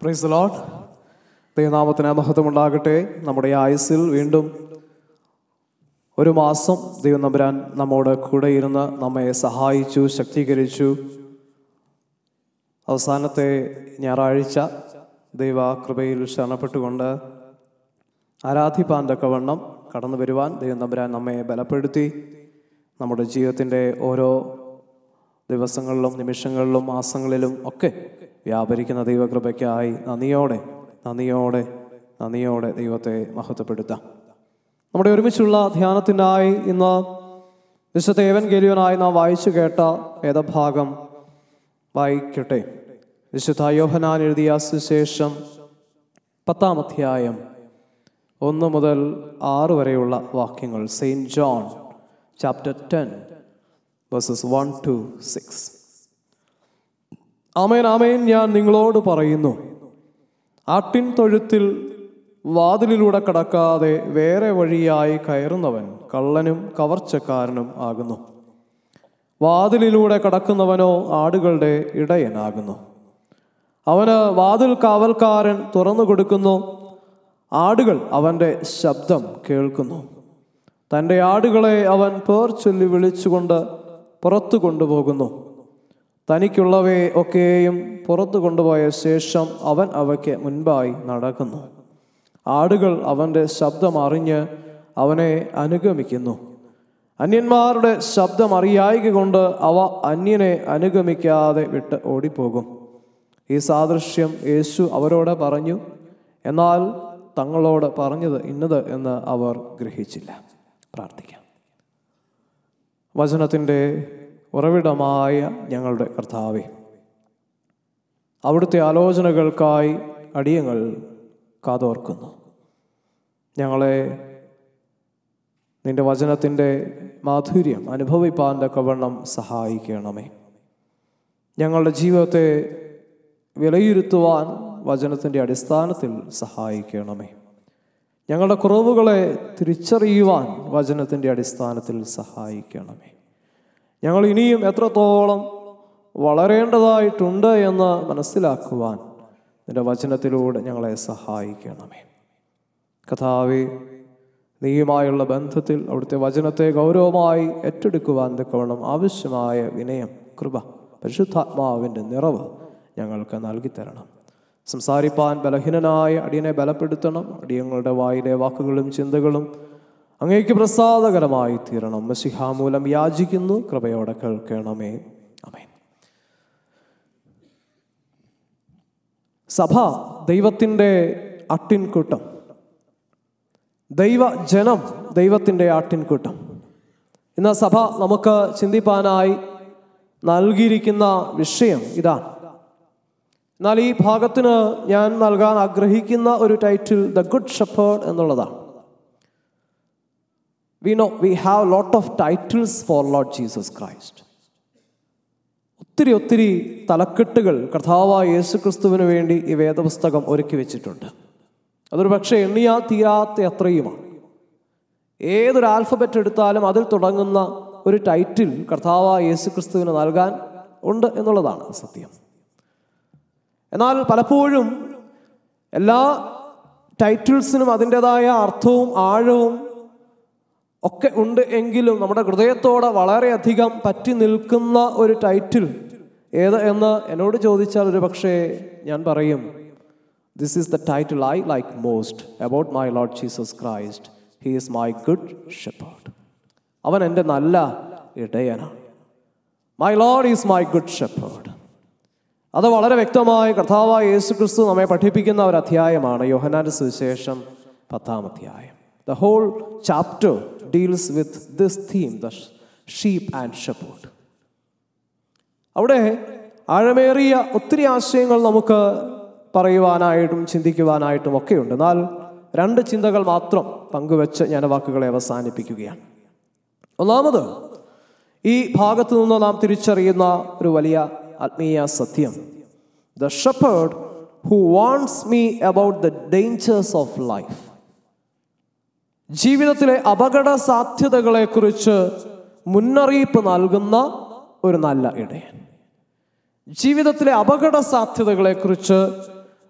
Price load ദൈവനാമത്തിന് മഹത്വമുണ്ടാകട്ടെ നമ്മുടെ ഈ ആയുസ്സിൽ വീണ്ടും ഒരു മാസം ദൈവം നമ്പുരാൻ നമ്മോട് കൂടെ ഇരുന്ന് നമ്മെ സഹായിച്ചു ശക്തീകരിച്ചു അവസാനത്തെ ഞായറാഴ്ച ദൈവ കൃപയിൽ ശരണപ്പെട്ടുകൊണ്ട് ആരാധിപ്പാൻ തക്കവണ്ണം കടന്നു വരുവാൻ ദൈവം നമ്പുരാൻ നമ്മെ ബലപ്പെടുത്തി നമ്മുടെ ജീവിതത്തിൻ്റെ ഓരോ ദിവസങ്ങളിലും നിമിഷങ്ങളിലും മാസങ്ങളിലും ഒക്കെ വ്യാപരിക്കുന്ന ദൈവകൃപയ്ക്കായി നന്ദിയോടെ നന്ദിയോടെ നന്ദിയോടെ ദൈവത്തെ മഹത്വപ്പെടുത്താം നമ്മുടെ ഒരുമിച്ചുള്ള ധ്യാനത്തിനായി ഇന്ന് വിശുദ്ധ ഏവൻ ഗലിയോനായി നാം വായിച്ചു കേട്ട വേദഭാഗം വായിക്കട്ടെ വിശുദ്ധ യോഹനാൻ എഴുതിയ സുശേഷം പത്താം അധ്യായം ഒന്ന് മുതൽ ആറ് വരെയുള്ള വാക്യങ്ങൾ saint John chapter ten verses one two six ആമേൻ ആമേൻ ഞാൻ നിങ്ങളോട് പറയുന്നു ആട്ടിൻ തൊഴുത്തിൽ വാതിലിലൂടെ കടക്കാതെ വേറെ വഴിയായി കയറുന്നവൻ കള്ളനും കവർച്ചക്കാരനും ആകുന്നു വാതിലിലൂടെ കടക്കുന്നവനോ ആടുകളുടെ ഇടയനാകുന്നു അവന് വാതിൽ കാവൽക്കാരൻ തുറന്നു കൊടുക്കുന്നു ആടുകൾ അവൻ്റെ ശബ്ദം കേൾക്കുന്നു തൻ്റെ ആടുകളെ അവൻ പേർ ചൊല്ലി വിളിച്ചുകൊണ്ട് പുറത്തു കൊണ്ടുപോകുന്നു തനിക്കുള്ളവയെ ഒക്കെയും പുറത്തു കൊണ്ടുപോയ ശേഷം അവൻ അവയ്ക്ക് മുൻപായി നടക്കുന്നു ആടുകൾ അവൻ്റെ ശബ്ദം അറിഞ്ഞ് അവനെ അനുഗമിക്കുന്നു അന്യന്മാരുടെ ശബ്ദം അറിയായിക കൊണ്ട് അവ അന്യനെ അനുഗമിക്കാതെ വിട്ട് ഓടിപ്പോകും ഈ സാദൃശ്യം യേശു അവരോട് പറഞ്ഞു എന്നാൽ തങ്ങളോട് പറഞ്ഞത് ഇന്നത് എന്ന് അവർ ഗ്രഹിച്ചില്ല പ്രാർത്ഥിക്കാം വചനത്തിൻ്റെ ഉറവിടമായ ഞങ്ങളുടെ കർത്താവെ അവിടുത്തെ ആലോചനകൾക്കായി അടിയങ്ങൾ കാതോർക്കുന്നു ഞങ്ങളെ നിന്റെ വചനത്തിൻ്റെ മാധുര്യം അനുഭവിപ്പാൻ തക്കവണ്ണം സഹായിക്കണമേ ഞങ്ങളുടെ ജീവിതത്തെ വിലയിരുത്തുവാൻ വചനത്തിൻ്റെ അടിസ്ഥാനത്തിൽ സഹായിക്കണമേ ഞങ്ങളുടെ കുറവുകളെ തിരിച്ചറിയുവാൻ വചനത്തിൻ്റെ അടിസ്ഥാനത്തിൽ സഹായിക്കണമേ ഞങ്ങൾ ഇനിയും എത്രത്തോളം വളരേണ്ടതായിട്ടുണ്ട് എന്ന് മനസ്സിലാക്കുവാൻ നിന്റെ വചനത്തിലൂടെ ഞങ്ങളെ സഹായിക്കണമേ കഥാവി നീയുമായുള്ള ബന്ധത്തിൽ അവിടുത്തെ വചനത്തെ ഗൗരവമായി ഏറ്റെടുക്കുവാൻ തക്കവണ്ണം ആവശ്യമായ വിനയം കൃപ പരിശുദ്ധാത്മാവിൻ്റെ നിറവ് ഞങ്ങൾക്ക് നൽകിത്തരണം സംസാരിപ്പാൻ ബലഹീനനായ അടിയനെ ബലപ്പെടുത്തണം അടിയങ്ങളുടെ വായിലെ വാക്കുകളും ചിന്തകളും അങ്ങേക്ക് പ്രസാദകരമായി തീരണം മസിഹാമൂലം യാചിക്കുന്നു കൃപയോടെ കേൾക്കണമേ അമേൻ സഭ ദൈവത്തിൻ്റെ അട്ടിൻകൂട്ടം ദൈവജനം ദൈവത്തിൻ്റെ ആട്ടിൻകൂട്ടം ഇന്ന് സഭ നമുക്ക് ചിന്തിപ്പാനായി നൽകിയിരിക്കുന്ന വിഷയം ഇതാണ് എന്നാൽ ഈ ഭാഗത്തിന് ഞാൻ നൽകാൻ ആഗ്രഹിക്കുന്ന ഒരു ടൈറ്റിൽ ദ ഗുഡ് ഷെപ്പേർഡ് എന്നുള്ളതാണ് we know we have lot of titles for lord Jesus Christ ഒത്തിരി ഒത്തിരി തലക്കെട്ടുകൾ കർത്താവായ യേശു ക്രിസ്തുവിന് വേണ്ടി ഈ വേദപുസ്തകം ഒരുക്കി വെച്ചിട്ടുണ്ട് അതൊരു പക്ഷേ എണ്ണിയാ തീരാത്ത അത്രയുമാണ് ഏതൊരു ആൽഫബറ്റ് എടുത്താലും അതിൽ തുടങ്ങുന്ന ഒരു ടൈറ്റിൽ കർത്താവായ യേശു ക്രിസ്തുവിന് നൽകാൻ ഉണ്ട് എന്നുള്ളതാണ് സത്യം എന്നാൽ പലപ്പോഴും എല്ലാ ടൈറ്റിൽസിനും അതിൻ്റെതായ അർത്ഥവും ആഴവും ഒക്കെ ഉണ്ട് എങ്കിലും നമ്മുടെ ഹൃദയത്തോടെ വളരെയധികം പറ്റി നിൽക്കുന്ന ഒരു ടൈറ്റിൽ ഏത് എന്ന് എന്നോട് ചോദിച്ചാൽ ഒരു പക്ഷേ ഞാൻ പറയും this is the title I like most about my lord Jesus Christ he is my good shepherd അവൻ എൻ്റെ നല്ല ഇടയനാണ് my lord is my good shepherd അത് വളരെ വ്യക്തമായി കർത്താവായ യേശു ക്രിസ്തു നമ്മെ പഠിപ്പിക്കുന്ന ഒരു അധ്യായമാണ് യോഹനാന്റെ സുവിശേഷം പത്താം അധ്യായം the whole chapter deals with this theme the sheep and shepherd അവിടെ ആഴമേറിയ ഒത്തിരി ആശയങ്ങൾ നമുക്ക് പറയുവാനായിട്ടും ചിന്തിക്കുവാനായിട്ടും ഒക്കെയുണ്ട് എന്നാൽ രണ്ട് ചിന്തകൾ മാത്രം പങ്കുവെച്ച് ഞാൻ വാക്കുകളെ അവസാനിപ്പിക്കുകയാണ് ഒന്നാമത് ഈ ഭാഗത്ത് നിന്ന് നാം തിരിച്ചറിയുന്ന ഒരു വലിയ ആത്മീയ സത്യം ദ ഷെപ്പേർഡ് ഹു വാണ്ട്സ് me about the dangers of life ജീവിതത്തിലെ അപകട സാധ്യതകളെക്കുറിച്ച് മുന്നറിയിപ്പ് നൽകുന്ന ഒരു നല്ല ഇടയൻ ജീവിതത്തിലെ അപകട സാധ്യതകളെക്കുറിച്ച്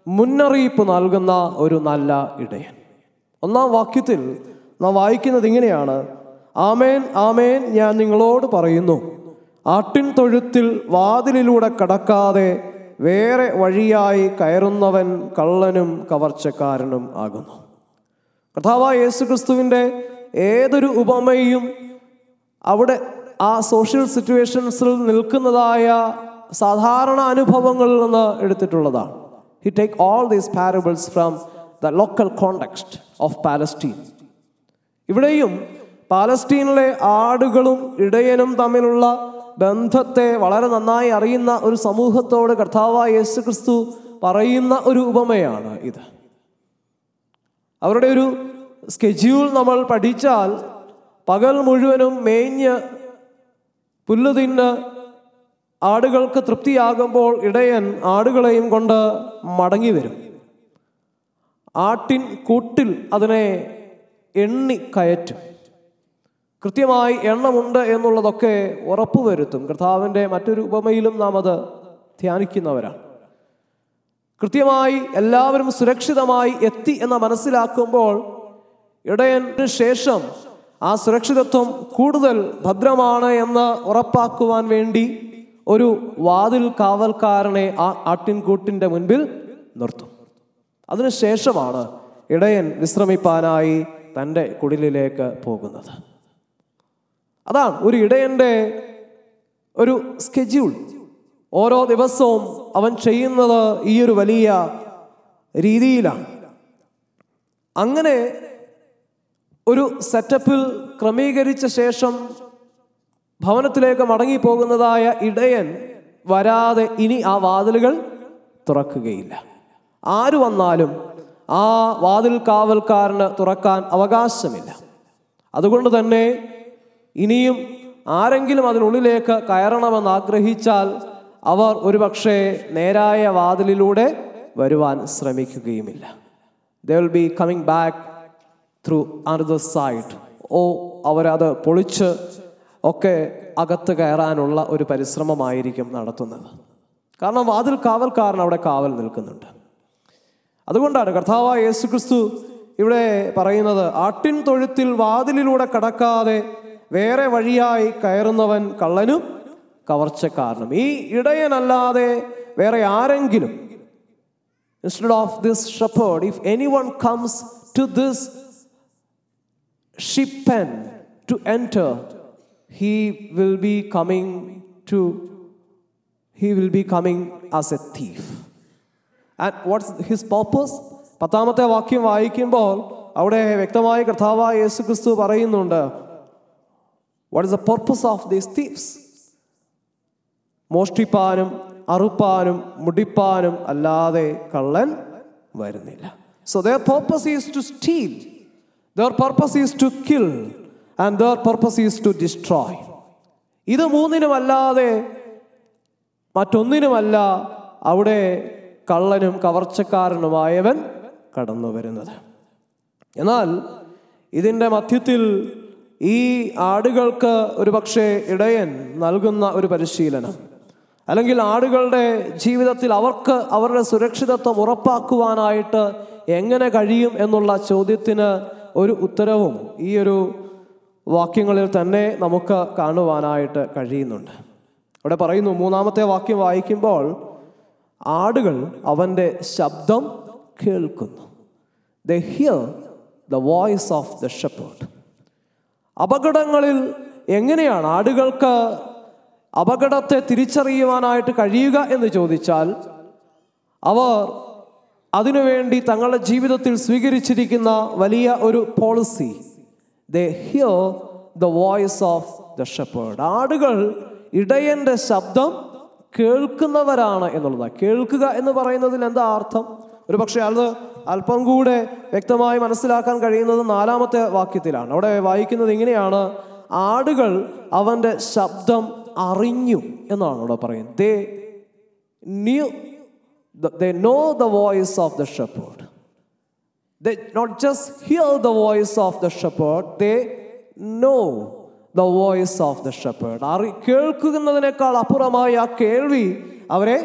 മുന്നറിയിപ്പ് നൽകുന്ന ഒരു നല്ല ഇടയൻ ഒന്നാം വാക്യത്തിൽ നാം വായിക്കുന്നത് ഇങ്ങനെയാണ് ആമേൻ ആമേൻ ഞാൻ നിങ്ങളോട് പറയുന്നു ആട്ടിൻ തൊഴുത്തിൽ വാതിലിലൂടെ കടക്കാതെ വേറെ വഴിയായി കയറുന്നവൻ കള്ളനും കവർച്ചക്കാരനും ആകുന്നു കർത്താവായ യേശു ക്രിസ്തുവിൻ്റെ ഏതൊരു ഉപമയും അവിടെ ആ സോഷ്യൽ സിറ്റുവേഷൻസിൽ നിൽക്കുന്നതായ സാധാരണ അനുഭവങ്ങളിൽ നിന്ന് എടുത്തിട്ടുള്ളതാണ് he take all these parables from the local context of Palestine ഇവിടെയും പാലസ്റ്റീനിലെ ആടുകളും ഇടയനും തമ്മിലുള്ള ബന്ധത്തെ വളരെ നന്നായി അറിയുന്ന ഒരു സമൂഹത്തോട് കർത്താവായ യേശു ക്രിസ്തു പറയുന്ന ഒരു ഉപമയാണ് ഇത് അവരുടെ ഒരു സ്കെഡ്യൂൾ നമ്മൾ പഠിച്ചാൽ പകൽ മുഴുവനും മേഞ്ഞ് പുല്ല് തിന്ന് ആടുകൾക്ക് തൃപ്തിയാകുമ്പോൾ ഇടയൻ ആടുകളെയും കൊണ്ട് മടങ്ങി വരും ആട്ടിൻ കൂട്ടിൽ അതിനെ എണ്ണി കയറ്റും കൃത്യമായി എണ്ണമുണ്ട് എന്നുള്ളതൊക്കെ ഉറപ്പുവരുത്തും കർത്താവിൻ്റെ മറ്റൊരു ഉപമയിലും നാം അത് ധ്യാനിക്കുന്നവരാണ് കൃത്യമായി എല്ലാവരും സുരക്ഷിതമായി എത്തി എന്ന് മനസ്സിലാക്കുമ്പോൾ ഇടയന് ശേഷം ആ സുരക്ഷിതത്വം കൂടുതൽ ഭദ്രമാണ് എന്ന് ഉറപ്പാക്കുവാൻ വേണ്ടി ഒരു വാതിൽ കാവൽക്കാരനെ ആ ആട്ടിൻകൂട്ടിൻ്റെ മുൻപിൽ നിർത്തും അതിനുശേഷമാണ് ഇടയൻ വിശ്രമിപ്പാനായി തൻ്റെ കുടിലിലേക്ക് പോകുന്നത് അതാണ് ഒരു ഇടയൻ്റെ ഒരു സ്കെഡ്യൂൾ ഓരോ ദിവസവും അവൻ ചെയ്യുന്നത് ഈ ഒരു വലിയ രീതിയിലാണ് അങ്ങനെ ഒരു സെറ്റപ്പിൽ ക്രമീകരിച്ച ശേഷം ഭവനത്തിലേക്ക് മടങ്ങി പോകുന്നതായ ഇടയൻ വരാതെ ഇനി ആ വാതിലുകൾ തുറക്കുകയില്ല ആര് വന്നാലും ആ വാതിൽ കാവൽക്കാരന് തുറക്കാൻ അവകാശമില്ല അതുകൊണ്ട് തന്നെ ഇനിയും ആരെങ്കിലും അതിനുള്ളിലേക്ക് കയറണമെന്ന് ആഗ്രഹിച്ചാൽ അവർ ഒരുപക്ഷെ നേരായ വാതിലിലൂടെ വരുവാൻ ശ്രമിക്കുകയുമില്ല they will be coming back through another side ഓ അവരത് പൊളിച്ച് ഒക്കെ അകത്ത് കയറാനുള്ള ഒരു പരിശ്രമമായിരിക്കും നടത്തുന്നത് കാരണം വാതിൽ കാവൽക്കാരൻ അവിടെ കാവൽ നിൽക്കുന്നുണ്ട് അതുകൊണ്ടാണ് കർത്താവായ യേശു ക്രിസ്തു ഇവിടെ പറയുന്നത് ആട്ടിൻ തൊഴുത്തിൽ വാതിലിലൂടെ കടക്കാതെ വേറെ വഴിയായി കയറുന്നവൻ കള്ളനും കവർച്ചക്കാരനും ഈ ഇടയനല്ലാതെ വേറെ ആരെങ്കിലും instead of this shepherd if any one comes to this sheep pen to enter he will be coming to he will be coming as a thief and what's his purpose പത്താമത്തെ വാക്യം വായിക്കുമ്പോൾ അവിടെ വ്യക്തമായി കർത്താവായ യേശു ക്രിസ്തു പറയുന്നുണ്ട് what is the purpose of these thieves മോഷ്ടിപ്പാനും അറുപ്പാനും മുടിപ്പാനും അല്ലാതെ കള്ളൻ വരുന്നില്ല so their purpose is to steal their purpose is to kill and their purpose is to destroy ഇത് മൂന്നിനുമല്ലാതെ മറ്റൊന്നിനുമല്ല അവിടെ കള്ളനും കവർച്ചക്കാരനുമായവൻ കടന്നു വരുന്നത് എന്നാൽ ഇതിൻ്റെ മധ്യത്തിൽ ഈ ആടുകൾക്ക് ഒരുപക്ഷെ ഇടയൻ നൽകുന്ന ഒരു പരിശീലനം അല്ലെങ്കിൽ ആടുകളുടെ ജീവിതത്തിൽ അവർക്ക് അവരുടെ സുരക്ഷിതത്വം ഉറപ്പാക്കുവാനായിട്ട് എങ്ങനെ കഴിയും എന്നുള്ള ചോദ്യത്തിന് ഒരു ഉത്തരവും ഈ ഒരു വാക്യങ്ങളിൽ തന്നെ നമുക്ക് കാണുവാനായിട്ട് കഴിയുന്നുണ്ട് അവിടെ പറയുന്നു മൂന്നാമത്തെ വാക്യം വായിക്കുമ്പോൾ ആടുകൾ അവൻ്റെ ശബ്ദം കേൾക്കുന്നു they hear the voice of the shepherd അപകടങ്ങളിൽ എങ്ങനെയാണ് ആടുകൾക്ക് അപകടത്തെ തിരിച്ചറിയുവാനായിട്ട് കഴിയുക എന്ന് ചോദിച്ചാൽ അവർ അതിനുവേണ്ടി തങ്ങളുടെ ജീവിതത്തിൽ സ്വീകരിച്ചിരിക്കുന്ന വലിയ ഒരു policy they hear the voice of the shepherd ആടുകൾ ഇടയന്റെ ശബ്ദം കേൾക്കുന്നവരാണ് എന്നുള്ളതാണ് കേൾക്കുക എന്ന് പറയുന്നതിൽ എന്താ അർത്ഥം ഒരു പക്ഷേ അത് അല്പം കൂടെ വ്യക്തമായി മനസ്സിലാക്കാൻ കഴിയുന്നത് നാലാമത്തെ വാക്യത്തിലാണ് അവിടെ വായിക്കുന്നത് ഇങ്ങനെയാണ് ആടുകൾ അവൻ്റെ ശബ്ദം അറിഞ്ഞു എന്നാണ് അവിടെ പറയുന്നത് they knew they know the voice of the shepherd they not just hear the voice of the shepherd, they know the voice of the shepherd. അറി കേൾക്കുന്നതിനേക്കാൾ അപ്പുറമായി ആ കേൾവി അവരെ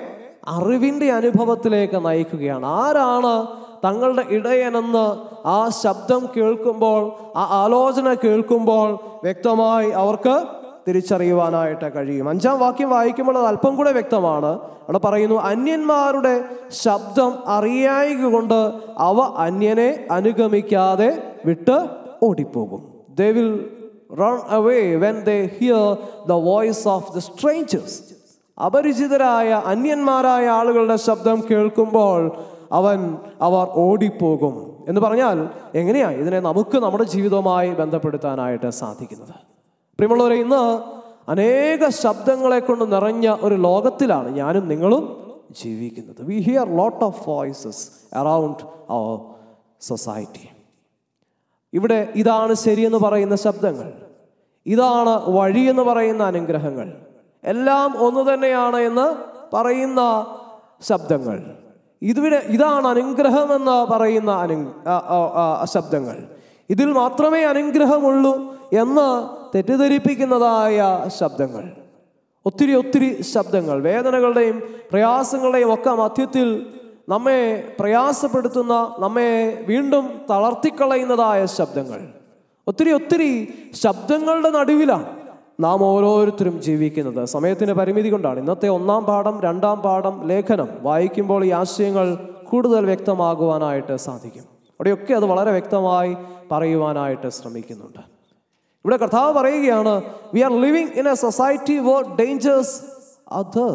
അറിവിൻ്റെ അനുഭവത്തിലേക്ക് നയിക്കുകയാണ് ആരാണ് തങ്ങളുടെ ഇടയനെന്ന് ആ ശബ്ദം കേൾക്കുമ്പോൾ ആ ആലോചന കേൾക്കുമ്പോൾ വ്യക്തമായി അവർക്ക് തിരിച്ചറിയുവാനായിട്ട് കഴിയും അഞ്ചാം വാക്യം വായിക്കുമ്പോൾ അത് അല്പം കൂടെ വ്യക്തമാണ് അവിടെ പറയുന്നു അന്യന്മാരുടെ ശബ്ദം അറിയായിക കൊണ്ട് അവ അന്യനെ അനുഗമിക്കാതെ വിട്ട് ഓടിപ്പോകും they will run away when they hear the voice of the strangers അപരിചിതരായ അന്യന്മാരായ ആളുകളുടെ ശബ്ദം കേൾക്കുമ്പോൾ അവൻ അവർ ഓടിപ്പോകും എന്ന് പറഞ്ഞാൽ എങ്ങനെയാ ഇതിനെ നമുക്ക് നമ്മുടെ ജീവിതവുമായി ബന്ധപ്പെടുത്താനായിട്ട് സാധിക്കുന്നത് പ്രിയമുള്ളവരെ ഇന്ന് അനേക ശബ്ദങ്ങളെ കൊണ്ട് നിറഞ്ഞ ഒരു ലോകത്തിലാണ് ഞാനും നിങ്ങളും ജീവിക്കുന്നത് we hear lot of voices around our society ഇവിടെ ഇതാണ് ശരിയെന്ന് പറയുന്ന ശബ്ദങ്ങൾ ഇതാണ് വഴിയെന്ന് പറയുന്ന അനുഗ്രഹങ്ങൾ എല്ലാം ഒന്ന് തന്നെയാണ് എന്ന് പറയുന്ന ശബ്ദങ്ങൾ ഇതിവിടെ ഇതാണ് അനുഗ്രഹമെന്ന് പറയുന്ന അനു ആ, ആ, ആ, ശബ്ദങ്ങൾ ഇതിൽ മാത്രമേ അനുഗ്രഹമുള്ളൂ എന്ന് തെറ്റിദ്ധരിപ്പിക്കുന്നതായ ശബ്ദങ്ങൾ ഒത്തിരി ഒത്തിരി ശബ്ദങ്ങൾ വേദനകളുടെയും പ്രയാസങ്ങളുടെയും ഒക്കെ മധ്യത്തിൽ നമ്മെ പ്രയാസപ്പെടുത്തുന്ന നമ്മെ വീണ്ടും തളർത്തിക്കളയുന്നതായ ശബ്ദങ്ങൾ ഒത്തിരി ഒത്തിരി ശബ്ദങ്ങളുടെ നടുവിലാണ് നാം ഓരോരുത്തരും ജീവിക്കുന്നത് സമയത്തിന് പരിമിതി കൊണ്ടാണ് ഇന്നത്തെ ഒന്നാം പാഠം രണ്ടാം പാഠം ലേഖനം വായിക്കുമ്പോൾ ഈ ആശയങ്ങൾ കൂടുതൽ വ്യക്തമാകുവാനായിട്ട് സാധിക്കും അവിടെയൊക്കെ അത് വളരെ വ്യക്തമായി പറയുവാനായിട്ട് ശ്രമിക്കുന്നുണ്ട് ഇവിടെ കർത്താവ് പറയുകയാണ് we are living in a society where dangers other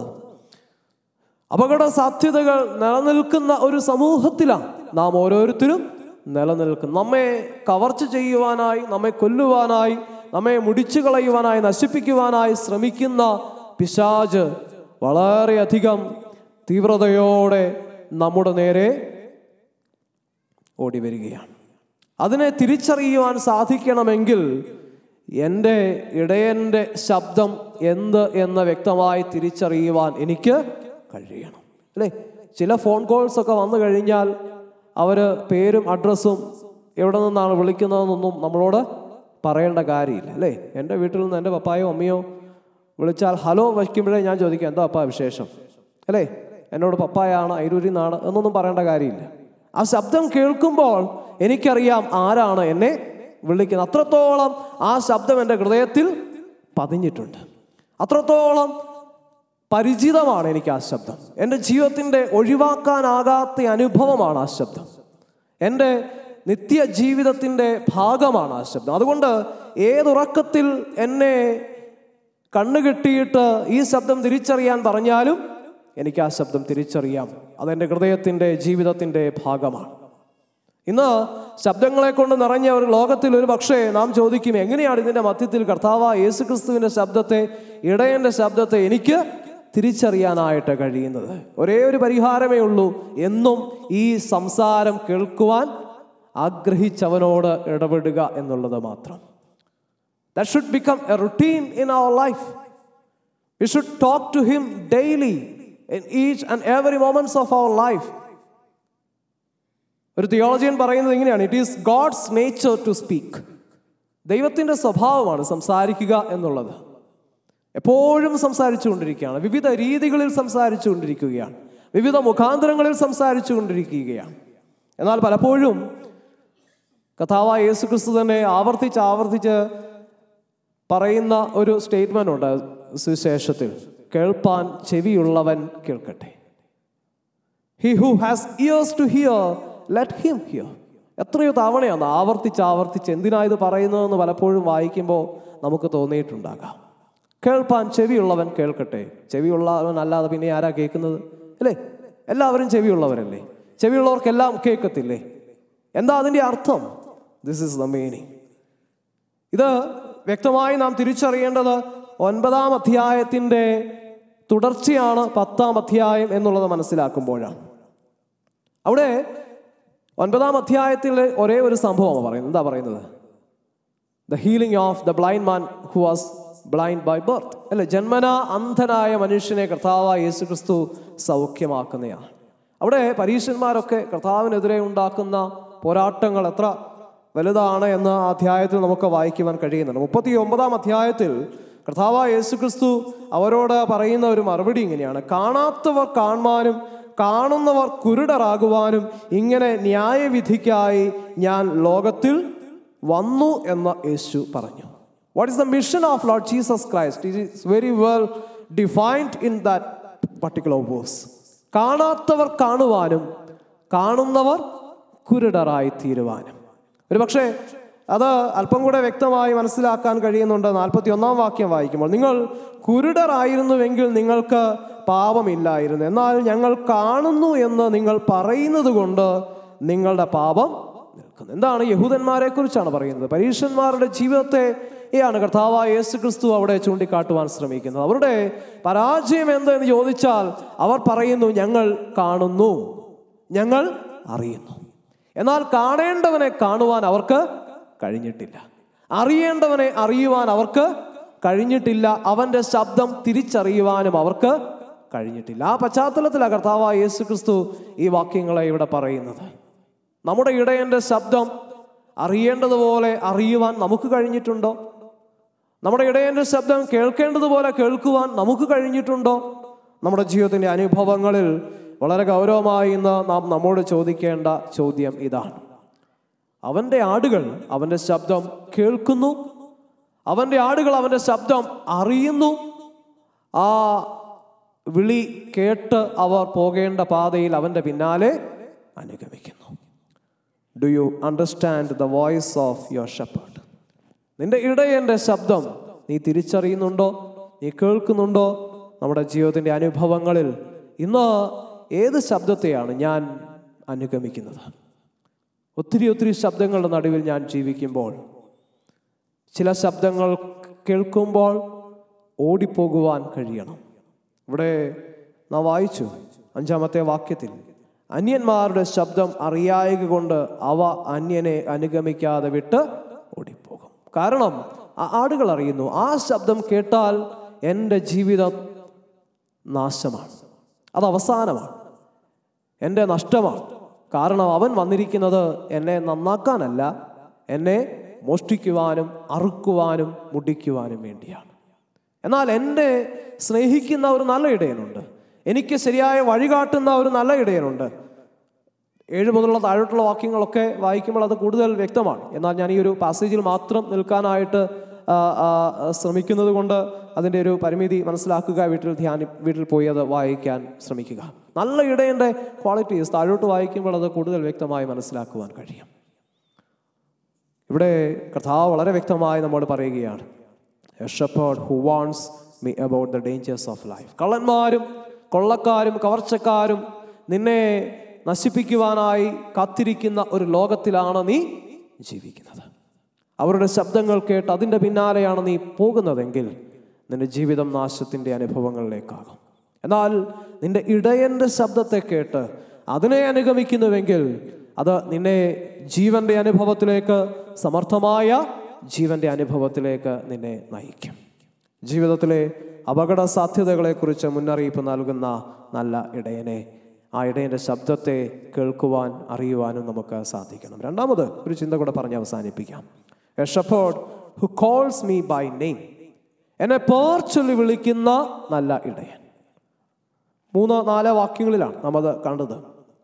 അപകട സാധ്യതകൾ നിലനിൽക്കുന്ന ഒരു സമൂഹത്തിലാണ് നാം ഓരോരുത്തരും നിലനിൽക്കുന്നത് നമ്മെ കവർച്ച ചെയ്യുവാനായി നമ്മെ കൊല്ലുവാനായി നമ്മെ മുടിച്ചു കളയുവാനായി നശിപ്പിക്കുവാനായി ശ്രമിക്കുന്ന പിശാജ് വളരെയധികം തീവ്രതയോടെ നമ്മുടെ നേരെ ഓടി വരികയാണ് അതിനെ തിരിച്ചറിയുവാൻ സാധിക്കണമെങ്കിൽ എൻ്റെ ഇടയൻ്റെ ശബ്ദം എന്ത് എന്ന് വ്യക്തമായി തിരിച്ചറിയുവാൻ എനിക്ക് കഴിയണം അല്ലേ ചില ഫോൺ കോൾസ് ഒക്കെ വന്നു കഴിഞ്ഞാൽ അവർ പേരും അഡ്രസ്സും എവിടെ നിന്നാണ് വിളിക്കുന്നതെന്നൊന്നും നമ്മളോട് പറയേണ്ട കാര്യമില്ല അല്ലേ എൻ്റെ വീട്ടിൽ നിന്ന് എൻ്റെ പപ്പായോ അമ്മയോ വിളിച്ചാൽ ഹലോ വയ്ക്കുമ്പോഴേ ഞാൻ ചോദിക്കാം എന്താ അപ്പാ വിശേഷം അല്ലേ എന്നോട് പപ്പായാണ് അയിരൂരിൽ നിന്നാണ് എന്നൊന്നും പറയേണ്ട കാര്യമില്ല ആ ശബ്ദം കേൾക്കുമ്പോൾ എനിക്കറിയാം ആരാണ് എന്നെ വിളിക്കുന്നത് അത്രത്തോളം ആ ശബ്ദം എൻ്റെ ഹൃദയത്തിൽ പതിഞ്ഞിട്ടുണ്ട് അത്രത്തോളം പരിചിതമാണ് എനിക്ക് ആ ശബ്ദം എൻ്റെ ജീവിതത്തിൻ്റെ ഒഴിവാക്കാനാകാത്ത അനുഭവമാണ് ആ ശബ്ദം എൻ്റെ നിത്യ ജീവിതത്തിൻ്റെ ഭാഗമാണ് ആ ശബ്ദം അതുകൊണ്ട് ഏതുറക്കത്തിൽ എന്നെ കണ്ണുകെട്ടിയിട്ട് ഈ ശബ്ദം തിരിച്ചറിയാൻ പറഞ്ഞാലും എനിക്ക് ആ ശബ്ദം തിരിച്ചറിയാം അതെൻ്റെ ഹൃദയത്തിൻ്റെ ജീവിതത്തിൻ്റെ ഭാഗമാണ് ഇന്ന് ശബ്ദങ്ങളെ കൊണ്ട് നിറഞ്ഞ ഒരു ലോകത്തിൽ ഒരു പക്ഷേ നാം ചോദിക്കും എങ്ങനെയാണ് ഇതിൻ്റെ മധ്യത്തിൽ കർത്താവ് യേസുക്രിസ്തുവിൻ്റെ ശബ്ദത്തെ ഇടയൻ്റെ ശബ്ദത്തെ എനിക്ക് തിരിച്ചറിയാനായിട്ട് കഴിയുന്നത് ഒരേ ഒരു പരിഹാരമേ ഉള്ളൂ എന്നും ഈ സംസാരം കേൾക്കുവാൻ ആഗ്രഹിച്ചവനോട് ഇടപെടുക എന്നുള്ളത് മാത്രം that should become a routine in our life we should talk to him daily in each and every moments of our life ഒരു തിയോളജിയൻ പറയുന്നത് ഇങ്ങനെയാണ് it is God's nature to speak ദൈവത്തിൻ്റെ സ്വഭാവമാണ് സംസാരിക്കുക എന്നുള്ളത് എപ്പോഴും സംസാരിച്ചു കൊണ്ടിരിക്കുകയാണ് വിവിധ രീതികളിൽ സംസാരിച്ചു കൊണ്ടിരിക്കുകയാണ് വിവിധ മുഖാന്തരങ്ങളിൽ സംസാരിച്ചു കൊണ്ടിരിക്കുകയാണ് എന്നാൽ പലപ്പോഴും കഥാവായ യേസു ക്രിസ്തു തന്നെ ആവർത്തിച്ച് ആവർത്തിച്ച് പറയുന്ന ഒരു സ്റ്റേറ്റ്മെന്റ് ഉണ്ട് സുവിശേഷത്തിൽ കേൾപ്പാൻ ചെവിയുള്ളവൻ കേൾക്കട്ടെ he who has ears to hear let him hear എത്രയോ തവണയാണ് ആവർത്തിച്ച് ആവർത്തിച്ച് എന്തിനാ ഇത് പറയുന്നതെന്ന് പലപ്പോഴും വായിക്കുമ്പോൾ നമുക്ക് തോന്നിയിട്ടുണ്ടാകാം കേൾപ്പാൻ ചെവിയുള്ളവൻ കേൾക്കട്ടെ ചെവിയുള്ളവൻ അല്ലാതെ പിന്നെ ആരാ കേൾക്കുന്നത് അല്ലേ എല്ലാവരും ചെവിയുള്ളവരല്ലേ ചെവിയുള്ളവർക്കെല്ലാം കേൾക്കത്തില്ലേ എന്താ അതിൻ്റെ അർത്ഥം ദിസ് ഇസ് ദ മീനിങ് ഇത് വ്യക്തമായി നാം തിരിച്ചറിയേണ്ടത് ഒൻപതാം അധ്യായത്തിൻ്റെ തുടർച്ചയാണ് പത്താം അധ്യായം എന്നുള്ളത് മനസ്സിലാക്കുമ്പോഴാണ് അവിടെ ഒൻപതാം അധ്യായത്തിലെ ഒരേ ഒരു സംഭവമാണ് പറയുന്നത് എന്താ പറയുന്നത് the healing of the blind man who was blind by birth അല്ലെ ജന്മന അന്ധനായ മനുഷ്യനെ കർത്താവായ യേശു ക്രിസ്തു സൗഖ്യമാക്കുന്നതാണ് അവിടെ പരീക്ഷന്മാരൊക്കെ കർത്താവിനെതിരെ ഉണ്ടാക്കുന്ന പോരാട്ടങ്ങൾ എത്ര വലുതാണ് എന്ന് ആ അധ്യായത്തിൽ നമുക്ക് വായിക്കുവാൻ കഴിയുന്നുണ്ട് മുപ്പത്തി ഒമ്പതാം അധ്യായത്തിൽ കർത്താവായ യേശു ക്രിസ്തു അവരോട് പറയുന്ന ഒരു മറുപടി ഇങ്ങനെയാണ് കാണാത്തവർ കാണുവാനും കാണുന്നവർ കുരുടരാകുവാനും ഇങ്ങനെ ന്യായവിധിക്കായി ഞാൻ ലോകത്തിൽ വന്നു എന്ന് യേശു പറഞ്ഞു what is the mission of lord Jesus Christ it is very well defined in that particular verse കാണാത്തവർ കാണുവാനും കാണുന്നവർ കുരുടരായി തീരുവാനും ഒരു പക്ഷേ അത് അല്പം കൂടെ വ്യക്തമായി മനസ്സിലാക്കാൻ കഴിയുന്നുണ്ട് നാൽപ്പത്തി ഒന്നാം വാക്യം വായിക്കുമ്പോൾ നിങ്ങൾ കുരുടരായിരുന്നുവെങ്കിൽ നിങ്ങൾക്ക് പാപമില്ലായിരുന്നു എന്നാൽ ഞങ്ങൾ കാണുന്നു എന്ന് നിങ്ങൾ പറയുന്നത് കൊണ്ട് നിങ്ങളുടെ പാപം നിൽക്കുന്നു എന്താണ് യഹൂദന്മാരെ കുറിച്ചാണ് പറയുന്നത് പരീക്ഷന്മാരുടെ ജീവിതത്തെ യാണ് കർത്താവായ യേശു ക്രിസ്തു അവിടെ ചൂണ്ടിക്കാട്ടുവാൻ ശ്രമിക്കുന്നത് അവരുടെ പരാജയം എന്തെന്ന് ചോദിച്ചാൽ അവർ പറയുന്നു ഞങ്ങൾ കാണുന്നു ഞങ്ങൾ അറിയുന്നു എന്നാൽ കാണേണ്ടവനെ കാണുവാൻ അവർക്ക് കഴിഞ്ഞിട്ടില്ല അറിയേണ്ടവനെ അറിയുവാൻ അവർക്ക് കഴിഞ്ഞിട്ടില്ല അവന്റെ ശബ്ദം തിരിച്ചറിയുവാനും അവർക്ക് കഴിഞ്ഞിട്ടില്ല ആ പശ്ചാത്തലത്തിലാണ് കർത്താവായ യേശു ക്രിസ്തു ഈ വാക്യങ്ങളെ ഇവിടെ പറയുന്നത് നമ്മുടെ ഇടയന്റെ ശബ്ദം അറിയേണ്ടതുപോലെ അറിയുവാൻ നമുക്ക് കഴിഞ്ഞിട്ടുണ്ടോ നമ്മുടെ ഇടയന്റെ ശബ്ദം കേൾക്കേണ്ടതുപോലെ കേൾക്കുവാൻ നമുക്ക് കഴിഞ്ഞിട്ടുണ്ടോ നമ്മുടെ ജീവിതത്തിന്റെ അനുഭവങ്ങളിൽ വളരെ ഗൗരവമായി ഇന്ന് നാം നമ്മോട് ചോദിക്കേണ്ട ചോദ്യം ഇതാണ് അവൻ്റെ ആടുകൾ അവൻ്റെ ശബ്ദം കേൾക്കുന്നു അവൻ്റെ ആടുകൾ അവൻ്റെ ശബ്ദം അറിയുന്നു ആ വിളി കേട്ട് അവർ പോകേണ്ട പാതയിൽ അവൻ്റെ പിന്നാലെ അനുഗമിക്കുന്നു do you understand the voice of your shepherd നിന്റെ ഇടയൻ്റെ ശബ്ദം നീ തിരിച്ചറിയുന്നുണ്ടോ നീ കേൾക്കുന്നുണ്ടോ നമ്മുടെ ജീവിതത്തിൻ്റെ അനുഭവങ്ങളിൽ ഇന്ന് ഏത് ശബ്ദത്തെയാണ് ഞാൻ അനുഗമിക്കുന്നത് ഒത്തിരി ഒത്തിരി ശബ്ദങ്ങളുടെ നടുവിൽ ഞാൻ ജീവിക്കുമ്പോൾ ചില ശബ്ദങ്ങൾ കേൾക്കുമ്പോൾ ഓടിപ്പോകുവാൻ കഴിയണം ഇവിടെ നാം വായിച്ചു അഞ്ചാമത്തെ വാക്യത്തിൽ അന്യന്മാരുടെ ശബ്ദം അറിയായക കൊണ്ട് അവ അന്യനെ അനുഗമിക്കാതെ വിട്ട് ഓടിപ്പോകും കാരണം ആ ആടുകൾ അറിയുന്നു ആ ശബ്ദം കേട്ടാൽ എൻ്റെ ജീവിതം നാശമാണ് അത് അവസാനമാണ് എൻ്റെ നഷ്ടമാണ് കാരണം അവൻ വന്നിരിക്കുന്നത് എന്നെ നന്നാക്കാനല്ല എന്നെ മോഷ്ടിക്കുവാനും അറുക്കുവാനും മുടിക്കുവാനും വേണ്ടിയാണ് എന്നാൽ എന്നെ സ്നേഹിക്കുന്ന ഒരു നല്ല ഇടയനുണ്ട് എനിക്ക് ശരിയായ വഴി കാട്ടുന്ന ഒരു നല്ല ഇടയനുണ്ട് ഏഴ് മുതലുള്ള താഴോട്ടുള്ള വാക്യങ്ങളൊക്കെ വായിക്കുമ്പോൾ അത് കൂടുതൽ വ്യക്തമാണ് എന്നാൽ ഞാൻ ഈ ഒരു പാസേജിൽ മാത്രം നിൽക്കാനായിട്ട് ആ, ആ, ശ്രമിക്കുന്നത് കൊണ്ട് അതിൻ്റെ ഒരു പരിമിതി മനസ്സിലാക്കുക വീട്ടിൽ ധ്യാനി വീട്ടിൽ പോയി അത് വായിക്കാൻ ശ്രമിക്കുക നല്ല ഇടയൻ്റെ ക്വാളിറ്റീസ് താഴോട്ട് വായിക്കുമ്പോൾ അത് കൂടുതൽ വ്യക്തമായി മനസ്സിലാക്കുവാൻ കഴിയും ഇവിടെ കർത്താവ് വളരെ വ്യക്തമായി നമ്മോട് പറയുകയാണ് എ ഷെപ്പേർഡ് ഹു വാണ്ട്സ് me about the dangers of life കള്ളന്മാരും കൊള്ളക്കാരും കവർച്ചക്കാരും നിന്നെ നശിപ്പിക്കുവാനായി കാത്തിരിക്കുന്ന ഒരു ലോകത്തിലാണ് നീ ജീവിക്കുന്നത് അവരുടെ ശബ്ദങ്ങൾ കേട്ട് അതിൻ്റെ പിന്നാലെയാണ് നീ പോകുന്നതെങ്കിൽ നിന്റെ ജീവിതം നാശത്തിൻ്റെ അനുഭവങ്ങളിലേക്കാകും എന്നാൽ നിന്റെ ഇടയൻ്റെ ശബ്ദത്തെ കേട്ട് അതിനെ അനുഗമിക്കുന്നുവെങ്കിൽ അത് നിന്നെ ജീവന്റെ അനുഭവത്തിലേക്ക് സമർത്ഥമായ ജീവന്റെ അനുഭവത്തിലേക്ക് നിന്നെ നയിക്കും ജീവിതത്തിലെ അപകട സാധ്യതകളെക്കുറിച്ച് മുന്നറിയിപ്പ് നൽകുന്ന നല്ല ഇടയനെ ആ ഇടയൻ്റെ ശബ്ദത്തെ കേൾക്കുവാൻ അറിയുവാനും നമുക്ക് സാധിക്കണം രണ്ടാമത് ഒരു ചിന്ത കൂടെ പറഞ്ഞ് അവസാനിപ്പിക്കാം a shepherd who calls me by name എന്നെ പേർ ചൊല്ലി വിളിക്കുന്ന നല്ല ഇടയൻ മൂന്ന് നാല് വാക്യങ്ങളിലാണ് നാം അത് കണ്ടത്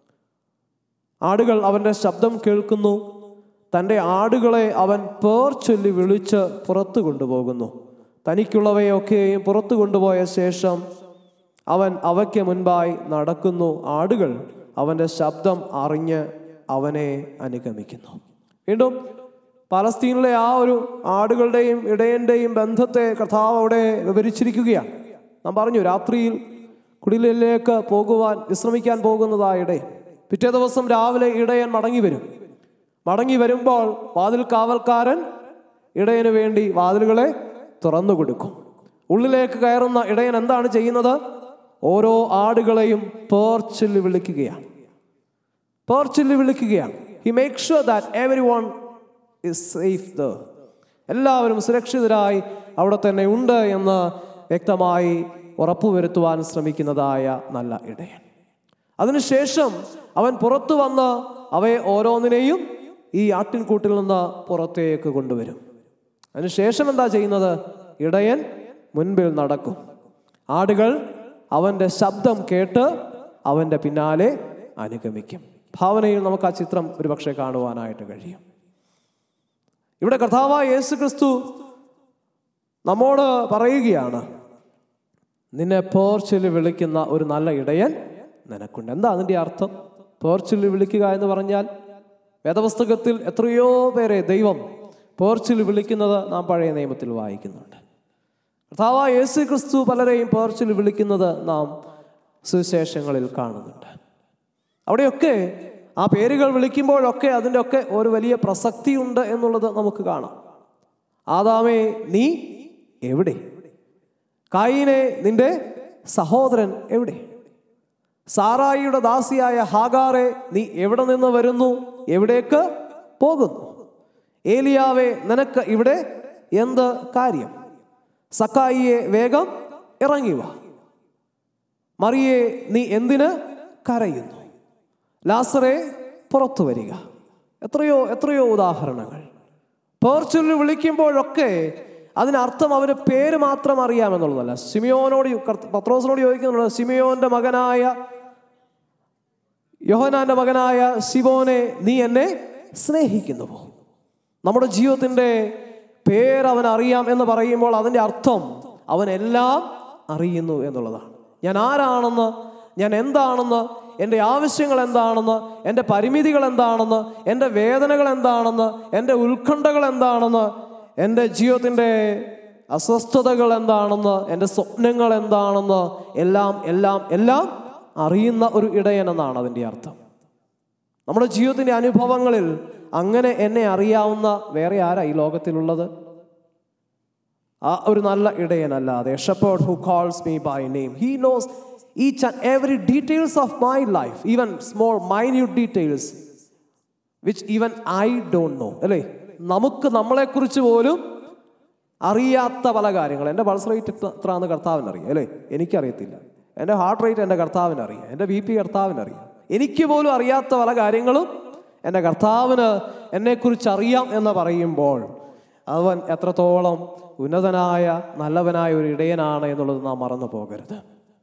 ആടുകൾ അവൻ്റെ ശബ്ദം കേൾക്കുന്നു തൻ്റെ ആടുകളെ അവൻ പേർ ചൊല്ലി വിളിച്ച് പുറത്തു കൊണ്ടുപോകുന്നു തനിക്കുള്ളവയൊക്കെയും പുറത്തു കൊണ്ടുപോയ ശേഷം അവൻ അവയ്ക്ക് മുൻപായി നടക്കുന്നു ആടുകൾ അവൻ്റെ ശബ്ദം അറിഞ്ഞ് അവനെ അനുഗമിക്കുന്നു വീണ്ടും പലസ്തീനിലെ ആ ഒരു ആടുകളുടെയും ഇടയന്റെയും ബന്ധത്തെ കർത്താവ് അവിടെ വിവരിച്ചിരിക്കുകയാണ് നാം പറഞ്ഞു രാത്രിയിൽ കുടിലിലേക്ക് പോകുവാൻ വിശ്രമിക്കാൻ പോകുന്നതായ ഇടയൻ പിറ്റേ ദിവസം രാവിലെ ഇടയൻ മടങ്ങി വരും മടങ്ങി വരുമ്പോൾ വാതിൽ കാവൽക്കാരൻ ഇടയന് വേണ്ടി വാതിലുകളെ തുറന്നു കൊടുക്കും ഉള്ളിലേക്ക് കയറുന്ന ഇടയൻ എന്താണ് ചെയ്യുന്നത് ഓരോ ആടുകളെയും പേർച്ചിൽ വിളിക്കുകയാണ് പേർച്ചിൽ വിളിക്കുകയാണ് he make sure that every one is safe the എല്ലാവരും സുരക്ഷിതരായി അവിടെ തന്നെ ഉണ്ട് എന്ന് വ്യക്തമായി ഉറപ്പുവരുത്തുവാൻ ശ്രമിക്കുന്നതായ നല്ല ഇടയൻ അതിനുശേഷം അവൻ പുറത്തു വന്ന് അവയെ ഓരോന്നിനെയും ഈ ആട്ടിൻകൂട്ടിൽ നിന്ന് പുറത്തേക്ക് കൊണ്ടുവരും അതിനുശേഷം എന്താ ചെയ്യുന്നത് ഇടയൻ മുൻപിൽ നടക്കും ആടുകൾ അവൻ്റെ ശബ്ദം കേട്ട് അവൻ്റെ പിന്നാലെ അനുഗമിക്കും ഭാവനയിൽ നമുക്ക് ആ ചിത്രം ഒരുപക്ഷെ കാണുവാനായിട്ട് കഴിയും ഇവിടെ കർത്താവായ യേശു ക്രിസ്തു നമ്മോട് പറയുകയാണ് നിന്നെ പോർച്ചിൽ വിളിക്കുന്ന ഒരു നല്ല ഇടയൻ നിനക്കുണ്ട് എന്താ അതിൻ്റെ അർത്ഥം പോർച്ചിൽ വിളിക്കുക എന്ന് പറഞ്ഞാൽ വേദപുസ്തകത്തിൽ എത്രയോ പേരെ ദൈവം പോർച്ചിൽ വിളിക്കുന്നത് നാം പഴയ നിയമത്തിൽ വായിക്കുന്നുണ്ട് കർത്താവായ യേശു ക്രിസ്തു പലരെയും പോർച്ചിൽ വിളിക്കുന്നത് നാം സുവിശേഷങ്ങളിൽ കാണുന്നുണ്ട് അവിടെയൊക്കെ ആ പേരുകൾ വിളിക്കുമ്പോഴൊക്കെ അതിൻ്റെ ഒക്കെ ഒരു വലിയ പ്രസക്തിയുണ്ട് എന്നുള്ളത് നമുക്ക് കാണാം ആദാമേ നീ എവിടെ കായിനെ നിന്റെ സഹോദരൻ എവിടെ സാറായിയുടെ ദാസിയായ ഹാഗാറെ നീ എവിടെ നിന്ന് വരുന്നു എവിടേക്ക് പോകുന്നു ഏലിയാവെ നിനക്ക് ഇവിടെ എന്ത് കാര്യം സക്കായിയെ വേഗം ഇറങ്ങി വാ മറിയെ നീ എന്തിന് കരയുന്നു ലാസറെ പുറത്തു വരിക എത്രയോ എത്രയോ ഉദാഹരണങ്ങൾ പേർച്ചുലിൽ വിളിക്കുമ്പോഴൊക്കെ അതിനർത്ഥം അവന് പേര് മാത്രം അറിയാമെന്നുള്ളതല്ല സിമിയോനോട് കർത്ത- പത്രോസിനോട് ചോദിക്കുന്നുണ്ട് സിമിയോന്റെ മകനായ യോഹനാന്റെ മകനായ ശിവോനെ നീ എന്നെ സ്നേഹിക്കുന്നുവോ നമ്മുടെ ജീവിതത്തിൻ്റെ പേര് അവൻ അറിയാം എന്ന് പറയുമ്പോൾ അതിൻ്റെ അർത്ഥം അവൻ എല്ലാം അറിയുന്നു എന്നുള്ളതാണ് ഞാൻ ആരാണെന്ന് ഞാൻ എന്താണെന്ന് എൻ്റെ ആവശ്യങ്ങൾ എന്താണെന്ന് എൻ്റെ പരിമിതികൾ എന്താണെന്ന് എൻ്റെ വേദനകൾ എന്താണെന്ന് എൻ്റെ ഉത്കണ്ഠകൾ എന്താണെന്ന് എൻ്റെ ജീവിതത്തിൻ്റെ അസ്വസ്ഥതകൾ എന്താണെന്ന് എൻ്റെ സ്വപ്നങ്ങൾ എന്താണെന്ന് എല്ലാം എല്ലാം എല്ലാം അറിയുന്ന ഒരു ഇടയൻ എന്നാണ് അതിൻ്റെ അർത്ഥം നമ്മുടെ ജീവിതത്തിൻ്റെ അനുഭവങ്ങളിൽ അങ്ങനെ എന്നെ അറിയാവുന്ന വേറെ ആരാ ഈ ലോകത്തിലുള്ളത് ആ ഒരു നല്ല ഇടയനല്ലാതെ shepherd who calls me by name he knows each and every details of my life even small minute details which even I don't know അല്ലേ നമുക്ക് നമ്മളെക്കുറിച്ച് പോലും അറിയാത്ത പല കാര്യങ്ങൾ എൻ്റെ പൾസ് റേറ്റ് എത്രയാണെന്ന് കർത്താവിന് അറിയാം അല്ലേ എനിക്കറിയത്തില്ല എൻ്റെ ഹാർട്ട് റേറ്റ് എൻ്റെ കർത്താവിന് അറിയാം എൻ്റെ ബി പി കർത്താവിന് അറിയാം എനിക്ക് പോലും അറിയാത്ത പല കാര്യങ്ങളും എൻ്റെ കർത്താവിന് എന്നെക്കുറിച്ച് അറിയാം എന്ന് പറയുമ്പോൾ അവൻ എത്രത്തോളം ഉന്നതനായ നല്ലവനായ ഒരു ഇടയനാണ് എന്നുള്ളത് നാം മറന്നു പോകരുത്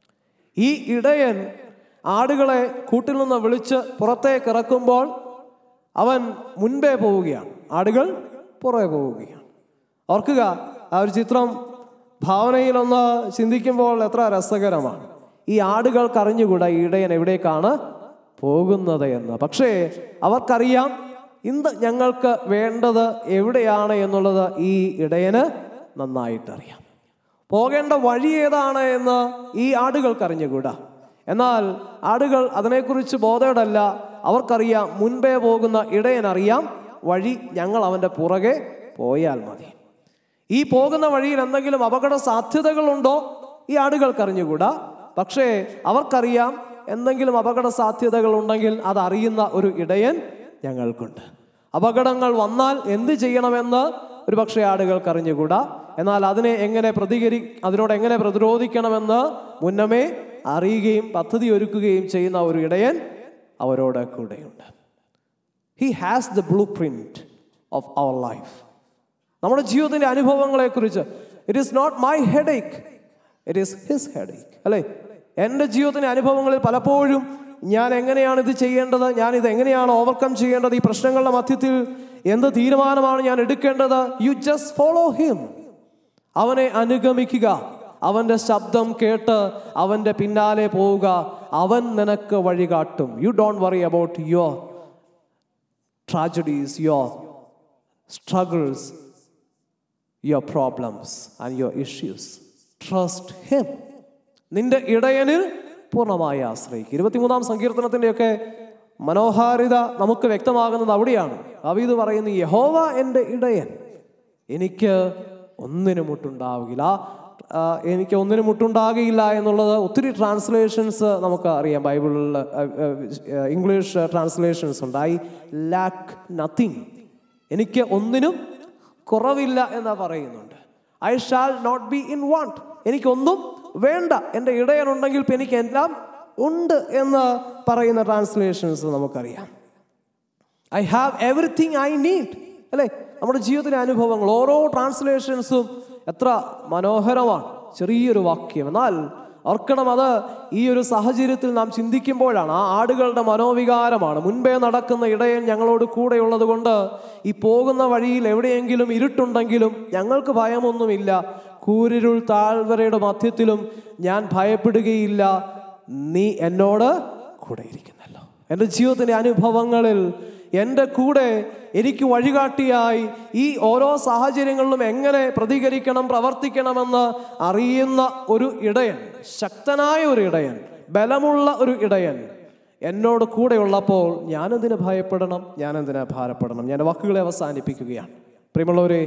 ഈ ഇടയൻ ആടുകളെ കൂട്ടിൽ നിന്ന് വിളിച്ച് പുറത്തേക്ക് ഇറക്കുമ്പോൾ അവൻ മുൻപേ പോവുകയാണ് ആടുകൾ പുറകെ പോവുകയാണ് ഓർക്കുക ആ ഒരു ചിത്രം ഭാവനയിലൊന്ന് ചിന്തിക്കുമ്പോൾ എത്ര രസകരമാണ് ഈ ആടുകൾക്ക് അറിഞ്ഞുകൂടാ ഈ ഇടയൻ എവിടേക്കാണ് പോകുന്നത് എന്ന് പക്ഷേ അവർക്കറിയാം ഇന്ന് ഞങ്ങൾക്ക് വേണ്ടത് എവിടെയാണ് എന്നുള്ളത് ഈ ഇടയന് നന്നായിട്ടറിയാം പോകേണ്ട വഴി ഏതാണ് എന്ന് ഈ ആടുകൾക്ക് അറിഞ്ഞുകൂടാ എന്നാൽ ആടുകൾ അതിനെക്കുറിച്ച് ബോധേടല്ല അവർക്കറിയാം മുൻപേ പോകുന്ന ഇടയനറിയാം വഴി ഞങ്ങൾ അവൻ്റെ പുറകെ പോയാൽ മതി ഈ പോകുന്ന വഴിയിൽ എന്തെങ്കിലും അപകട സാധ്യതകളുണ്ടോ ഈ ആടുകൾക്ക് അറിഞ്ഞുകൂടാ പക്ഷേ അവർക്കറിയാം എന്തെങ്കിലും അപകട സാധ്യതകൾ ഉണ്ടെങ്കിൽ അതറിയുന്ന ഒരു ഇടയൻ ഞങ്ങൾക്കുണ്ട് അപകടങ്ങൾ വന്നാൽ എന്ത് ചെയ്യണമെന്ന് ഒരു പക്ഷേ ആടുകൾക്ക് അറിഞ്ഞുകൂടാ എന്നാൽ അതിനെ എങ്ങനെ പ്രതികരി അതിനോട് എങ്ങനെ പ്രതിരോധിക്കണമെന്ന് മുന്നമേ അറിയുകയും പദ്ധതി ഒരുക്കുകയും ചെയ്യുന്ന ഒരു ഇടയൻ അവരോട് കൂടെയുണ്ട് he has the blue print of our life നമ്മുടെ ജീവിതത്തിൻ്റെ അനുഭവങ്ങളെക്കുറിച്ച് it is not my headache it is his headache അല്ലേ എൻ്റെ ജീവിതത്തിൻ്റെ അനുഭവങ്ങളിൽ പലപ്പോഴും ഞാൻ എങ്ങനെയാണ് ഇത് ചെയ്യേണ്ടത് ഞാൻ ഇത് എങ്ങനെയാണ് ഓവർകം ചെയ്യേണ്ടത് ഈ പ്രശ്നങ്ങളുടെ മധ്യത്തിൽ എന്ത് തീരുമാനമാണ് ഞാൻ എടുക്കേണ്ടത് യു ജസ്റ്റ് ഫോളോ ഹിം അവനെ അനുഗമിക്കുക അവൻ്റെ ശബ്ദം കേട്ട് അവൻ്റെ പിന്നാലെ പോവുക അവൻ നിനക്ക് വഴികാട്ടും you don't worry about your tragedies your struggles, your problems, and your issues. Trust Him. നിന്റെ ഇടയനിൽ പൂർണ്ണമായി ആശ്രയിക്കുക ഇരുപത്തിമൂന്നാം സങ്കീർത്തനത്തിൻ്റെയൊക്കെ മനോഹാരിത നമുക്ക് വ്യക്തമാകുന്നത് അവിടെയാണ് അവീത് പറയുന്നു യഹോവ എൻ്റെ ഇടയൻ എനിക്ക് ഒന്നിനും മുട്ടുണ്ടാവുകയില്ല ആ, എനിക്ക് ഒന്നിനും മുട്ടുണ്ടാകുകയില്ല എന്നുള്ളത് ഒത്തിരി ട്രാൻസ്ലേഷൻസ് നമുക്ക് അറിയാം ബൈബിളിൽ ഇംഗ്ലീഷ് ട്രാൻസ്ലേഷൻസ് ഉണ്ട് ഐ ലാക്ക് നത്തിങ് എനിക്ക് ഒന്നിനും കുറവില്ല എന്ന് പറയുന്നുണ്ട് I shall not be in want എനിക്കൊന്നും വേണ്ട എൻ്റെ ഇടയനുണ്ടെങ്കിൽ ഇപ്പം എനിക്ക് എല്ലാം ഉണ്ട് എന്ന് പറയുന്ന ട്രാൻസ്ലേഷൻസ് നമുക്കറിയാം I have everything I need അല്ലേ നമ്മുടെ ജീവിതത്തിലെ അനുഭവങ്ങൾ ഓരോ ട്രാൻസ്ലേഷൻസും എത്ര മനോഹരമാണ് ചെറിയൊരു വാക്യം എന്നാൽ ഓർക്കണം അത് ഈ ഒരു സാഹചര്യത്തിൽ നാം ചിന്തിക്കുമ്പോഴാണ് ആ ആടുകളുടെ മനോവികാരമാണ് മുൻപേ നടക്കുന്ന ഇടയൻ ഞങ്ങളോട് കൂടെയുള്ളത് കൊണ്ട് ഈ പോകുന്ന വഴിയിൽ എവിടെയെങ്കിലും ഇരുട്ടുണ്ടെങ്കിലും ഞങ്ങൾക്ക് ഭയമൊന്നുമില്ല കൂരിരുൾ താഴ്വരയുടെ മധ്യത്തിലും ഞാൻ ഭയപ്പെടുകയില്ല നീ എന്നോട് കൂടെ ഇരിക്കുന്നല്ലോ എൻ്റെ ജീവിതത്തിൻ്റെ അനുഭവങ്ങളിൽ എൻ്റെ കൂടെ എനിക്ക് വഴികാട്ടിയായി ഈ ഓരോ സാഹചര്യങ്ങളിലും എങ്ങനെ പ്രതികരിക്കണം പ്രവർത്തിക്കണമെന്ന് അറിയുന്ന ഒരു ഇടയൻ ശക്തനായ ഒരു ഇടയൻ ബലമുള്ള ഒരു ഇടയൻ എന്നോട് കൂടെയുള്ളപ്പോൾ ഞാനെന്തിന് ഭയപ്പെടണം ഞാനെന്തിന് ഭാരപ്പെടണം ഞാൻ വാക്കുകളെ അവസാനിപ്പിക്കുകയാണ് പ്രിയമുള്ളവരെ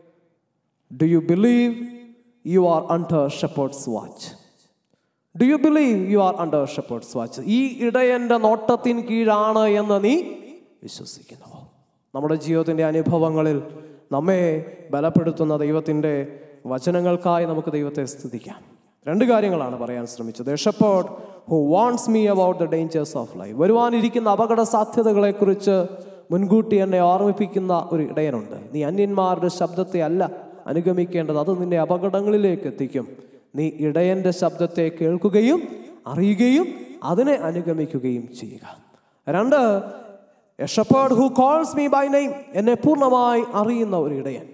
do you believe you are under shepherd's watch do you believe you are under shepherd's watch ഈ ഇടയൻ്റെ നോട്ടത്തിൻ കീഴാണ് എന്ന് നീ വിശ്വസിക്കുന്നുവോ നമ്മുടെ ജീവിതത്തിൻ്റെ അനുഭവങ്ങളിൽ നമ്മെ ബലപ്പെടുത്തുന്ന ദൈവത്തിൻ്റെ വചനങ്ങൾക്കായി നമുക്ക് ദൈവത്തെ സ്തുതിക്കാം രണ്ട് കാര്യങ്ങളാണ് പറയാൻ ശ്രമിച്ചത് ഷെപ്പേർഡ് ഹു വാണ്ട്സ് me about the dangers of life വരുവാനിരിക്കുന്ന അപകട സാധ്യതകളെക്കുറിച്ച് മുൻകൂട്ടി എന്നെ ഓർമ്മിപ്പിക്കുന്ന ഒരു ഇടയനുണ്ട് നീ അന്യന്മാരുടെ ശബ്ദത്തെ അല്ല അനുഗമിക്കേണ്ടത് അത് നിന്നെ അപകടങ്ങളിലേക്ക് എത്തിക്കും നീ ഇടയന്റെ ശബ്ദത്തെ കേൾക്കുകയും അറിയുകയും അതിനെ അനുഗമിക്കുകയും ചെയ്യുക രണ്ട് a shepherd who calls me by name എന്നെ പൂർണ്ണമായി അറിയുന്ന ഒരു ഇടയൻ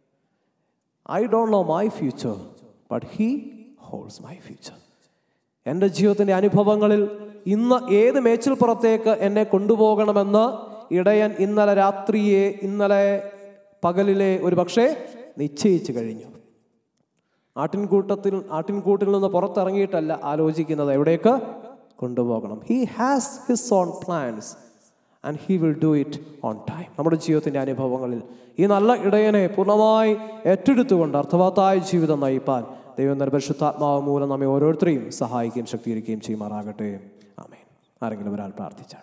I don't know my future but he holds my future എൻ്റെ ജീവിതത്തിൻ്റെ അനുഭവങ്ങളിൽ ഇന്ന് ഏത് മേച്ചിൽപ്പുറത്തേക്ക് എന്നെ കൊണ്ടുപോകണമെന്ന് ഇടയൻ ഇന്നലെ രാത്രിയെ ഇന്നലെ പകലിലെ ഒരു പക്ഷേ നിശ്ചയിച്ചു കഴിഞ്ഞു ആട്ടിൻകൂട്ടത്തിൽ ആട്ടിൻകൂട്ടിൽ നിന്ന് പുറത്തിറങ്ങിയിട്ടല്ല ആലോചിക്കുന്നത് എവിടേക്ക് കൊണ്ടുപോകണം he has his own plans and he will do it on time നമ്മുടെ ജീവിതത്തിൻ്റെ അനുഭവങ്ങളിൽ ഈ നല്ല ഇടയനെ പൂർണ്ണമായി ഏറ്റെടുത്തുകൊണ്ട് അർത്ഥവത്തായ ജീവിതം നയിപ്പാൻ ദൈവം നിർപരിശുദ്ധാത്മാവ് മൂലം നമ്മെ ഓരോരുത്തരെയും സഹായിക്കുകയും ശക്തീകരിക്കുകയും ചെയ്യുമാറാകട്ടെ ആമേൻ ആരെങ്കിലും ഒരാൾ പ്രാർത്ഥിച്ചാണ്